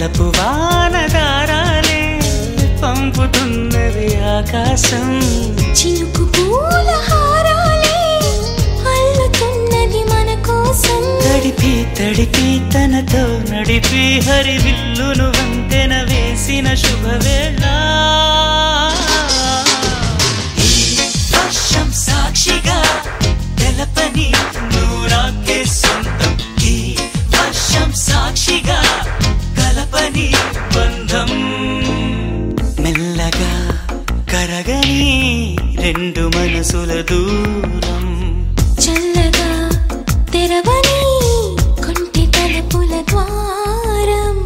వలపు వానదారాలే పంపుతున్నది ఆకాశం చినుకు పూల హారాలే అల్లుతున్నది మన కోసం తడిపి తడిపి తనతో నడిపి హరివిల్లును వంతెన వేసిన శుభవేళ ఈ వర్షం సాక్షిగా తెలపని నూరాకే సొంతం ఈ వర్షం సాక్షిగా కలపని బంధం మెల్లగా కరగని రెండు మనసుల దూరం చల్లగా తెరవని కొంటి తలుపుల ద్వారం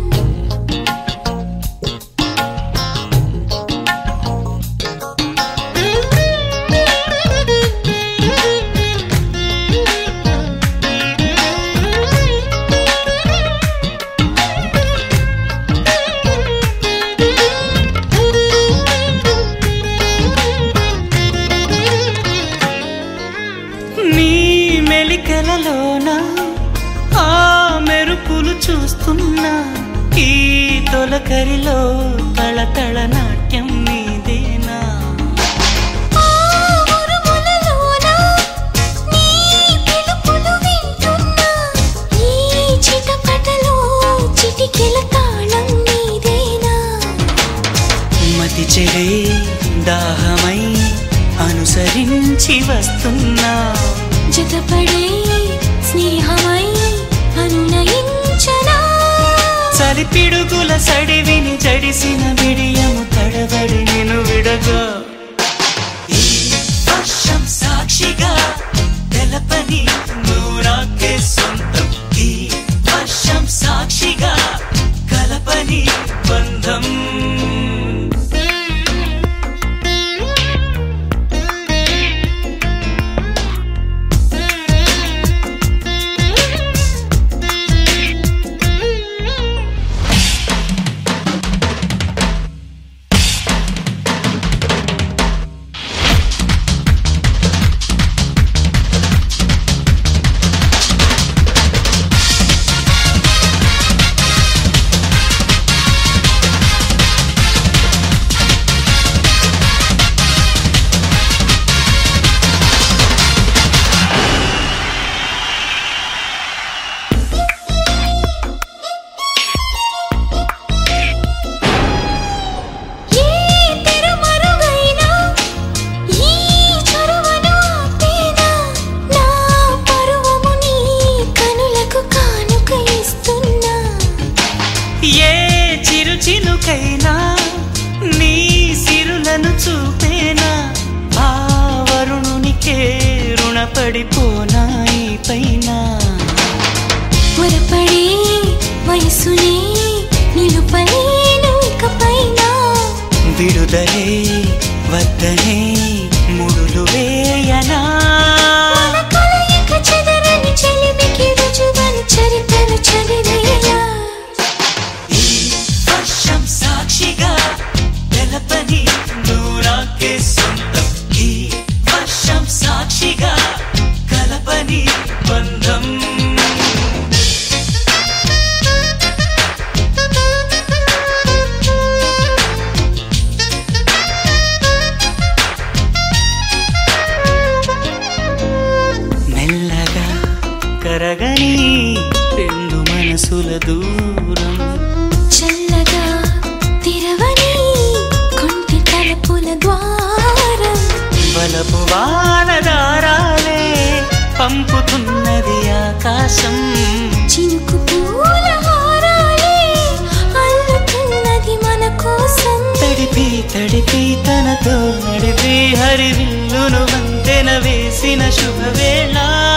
నీ మెలికలలోన ఆ మెరుపులు చూస్తున్నా ఈ తొలకరిలో తళతళ నాట్యం నీదేనా ఆ ఉరుములలోన నీ పిలుపులు వింటున్నా ఈ చిటపటలో చిటికెల తాళం నీదేనా మతి చెడే దాహమై అనుసరించి వస్తున్నా జతపడే స్నేహమై అనునయించనా చలి పిడుగుల సడివిని జడిసిన బిడియము తడబడి నిన్ను విడగా ఈ వర్షం సాక్షిగా తెలపని నూరాకే సొంతం ఈ వర్షం సాక్షిగా కలపని బంధం ఏ తెరమరుగైనా ఈ చొరవను ఆపేనా నా పరువము నీ కనులకు కానుక ఇస్తున్నా ఏ చిరు చినుకైనా నీ సిరులను చూపేనా ఆ వరుణునికే రుణపడిపోనా ఈ పైన త్వరపడే వయసునే నిలుపలేను ఇకపైన విడుదలే వద్దనే ముడులు వేయనా మన కలయిక చెదరని చెలిమికి రుజువని చరిత్రను చదివేలా ఈ వర్షం సాక్షిగా తెలపని నూరాకే సొంతం ఈ వర్షం సాక్షిగా కలపని బంధం మెల్లగా కరగని రెండు మనసుల దూరం చల్లగా తెరవని కొంటి తలుపుల ద్వారం వలపు వానదారాలే పంపుతున్నది ఆకాశం చినుకు పూల హారాలే అల్లుతున్నది మన కోసం తడిపి తడిపి తనతో నడిపి హరివిల్లును వంతెన వేసిన శుభవేళ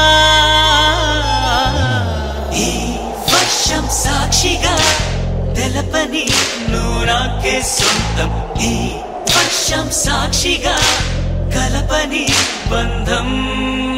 ఈ వర్షం సాక్షిగా తెలపని నూరాకే సొంతం ఈ వర్షం సాక్షిగా కలపని బంధం